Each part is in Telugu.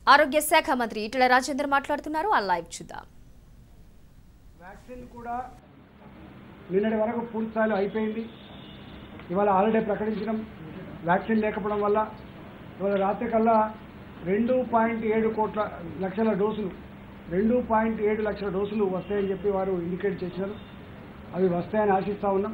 ఆరోగ్య శాఖ మంత్రి ఈటెల రాజేందర్ మాట్లాడుతున్నారు ఆ లైవ్ చూద్దాం వ్యాక్సిన్ కూడా నిన్నటి వరకు పూర్తి స్థాయిలో అయిపోయింది ఇవాళ హాలిడే ప్రకటించడం వ్యాక్సిన్ లేకపోవడం వల్ల ఇవాళ రాత్రి కల్లా రెండు పాయింట్ ఏడు కోట్ల లక్షల డోసులు రెండు పాయింట్ ఏడు లక్షల డోసులు వస్తాయని చెప్పి వారు ఇండికేట్ చేసినారు అవి వస్తాయని ఆశిస్తూ ఉన్నాం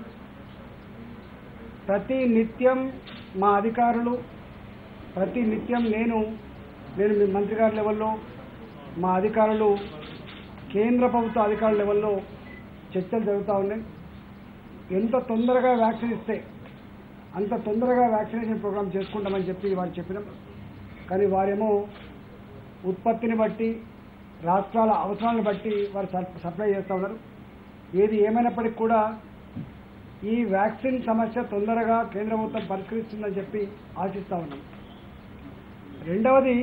ప్రతి నిత్యం మా అధికారులు ప్రతి నిత్యం నేను నేను మీ మంత్రి గారి లెవెల్లో మా అధికారులు కేంద్ర ప్రభుత్వ అధికారుల లెవెల్లో చర్చలు జరుగుతూ ఉన్నాయి ఎంత తొందరగా వ్యాక్సిన్ ఇస్తే అంత తొందరగా వ్యాక్సినేషన్ ప్రోగ్రామ్ చేసుకుంటామని చెప్పి వారు చెప్పినాం కానీ వారేమో ఉత్పత్తిని బట్టి రాష్ట్రాల అవసరాలను బట్టి వారు సప్- సప్లై చేస్తూ ఉన్నారు ఏది ఏమైనప్పటికీ కూడా ఈ వ్యాక్సిన్ సమస్య తొందరగా కేంద్ర ప్రభుత్వం పరిష్కరిస్తుందని చెప్పి ఆశిస్తూ ఉన్నాం రెండవది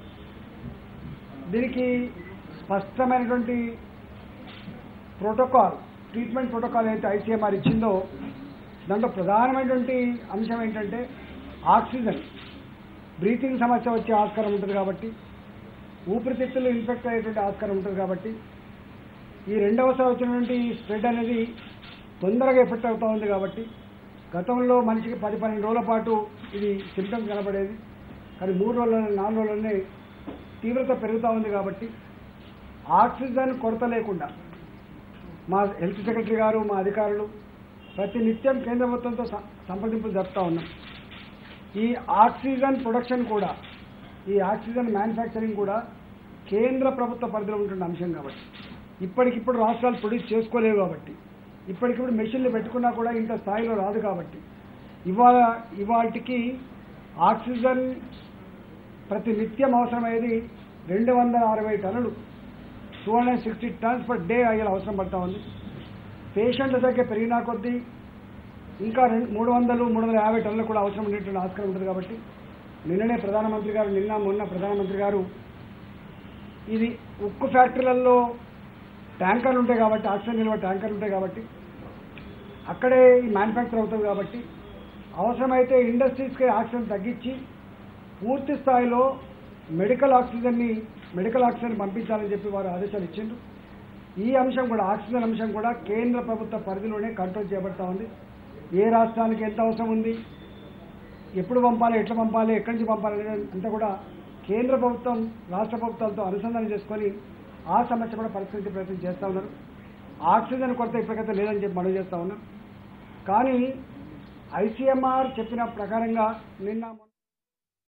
దీనికి స్పష్టమైనటువంటి ప్రోటోకాల్ ట్రీట్మెంట్ ప్రోటోకాల్ అయితే ఐసీఎంఆర్ ఇచ్చిందో దాంట్లో ప్రధానమైనటువంటి అంశం ఏంటంటే ఆక్సిజన్ బ్రీతింగ్ సమస్య వచ్చే ఆస్కారం ఉంటుంది కాబట్టి ఊపిరితిత్తులు ఇన్ఫెక్ట్ అయ్యేటువంటి ఆస్కారం ఉంటుంది కాబట్టి ఈ రెండవసారి వచ్చినటువంటి స్ప్రెడ్ అనేది తొందరగా ఎఫెక్ట్ అవుతూ ఉంది కాబట్టి గతంలో మనిషికి పది పన్నెండు రోజుల పాటు ఇది సిమ్టమ్స్ కనబడేది కానీ మూడు రోజుల నాలుగు రోజుల్లోనే తీవ్రత పెరుగుతూ ఉంది కాబట్టి ఆక్సిజన్ కొరత లేకుండా మా హెల్త్ సెక్రటరీ గారు మా అధికారులు ప్రతి నిత్యం కేంద్ర ప్రభుత్వంతో సం- సంప్రదింపులు జరుపుతూ ఉన్నాం ఈ ఆక్సిజన్ ప్రొడక్షన్ కూడా ఈ ఆక్సిజన్ మ్యానుఫ్యాక్చరింగ్ కూడా కేంద్ర ప్రభుత్వ పరిధిలో ఉంటున్న అంశం కాబట్టి ఇప్పటికిప్పుడు రాష్ట్రాలు ప్రొడ్యూస్ చేసుకోలేవు కాబట్టి ఇప్పటికిప్పుడు మెషిన్లు పెట్టుకున్నా కూడా ఇంత స్థాయిలో రాదు కాబట్టి ఇవాళ ఇవాటికి ఆక్సిజన్ ప్రతి నిత్యం అవసరమయ్యేది రెండు వందల అరవై టన్నులు two hundred sixty tons per day అయ్యేలా అవసరం పడతా ఉంది పేషెంట్ల సంఖ్య పెరిగినా కొద్దీ ఇంకా రెండు మూడు వందలు మూడు వందల యాభై టన్నులు కూడా అవసరం ఉండేటువంటి ఆస్కారం ఉంటుంది కాబట్టి నిన్ననే ప్రధానమంత్రి గారు నిన్న మొన్న ప్రధానమంత్రి గారు ఇది ఉక్కు ఫ్యాక్టరీలలో ట్యాంకర్లు ఉంటాయి కాబట్టి ఆక్సిజన్ నిల్వ ట్యాంకర్లు ఉంటాయి కాబట్టి అక్కడే ఈ మ్యానుఫ్యాక్చర్ అవుతుంది కాబట్టి అవసరమైతే ఇండస్ట్రీస్కి ఆక్సిజన్ తగ్గించి పూర్తి స్థాయిలో మెడికల్ ఆక్సిజన్ని మెడికల్ ఆక్సిజన్ పంపించాలని చెప్పి వారు ఆదేశాలు ఇచ్చిండ్రు ఈ అంశం కూడా ఆక్సిజన్ అంశం కూడా కేంద్ర ప్రభుత్వ పరిధిలోనే కంట్రోల్ చేయబడతా ఉంది ఏ రాష్ట్రానికి ఎంత అవసరం ఉంది ఎప్పుడు పంపాలి ఎట్లా పంపాలి ఎక్కడి నుంచి పంపాలి అనేది అంతా కూడా కేంద్ర ప్రభుత్వం రాష్ట్ర ప్రభుత్వాలతో అనుసంధానం చేసుకొని ఆ సమస్య కూడా పరిష్కరించే ప్రయత్నం చేస్తూ ఉన్నారు ఆక్సిజన్ కొరత ఇప్పటికైతే లేదని చెప్పి మనవి చేస్తూ ఉన్నాం కానీ ఐసీఎంఆర్ చెప్పిన ప్రకారంగా నిన్న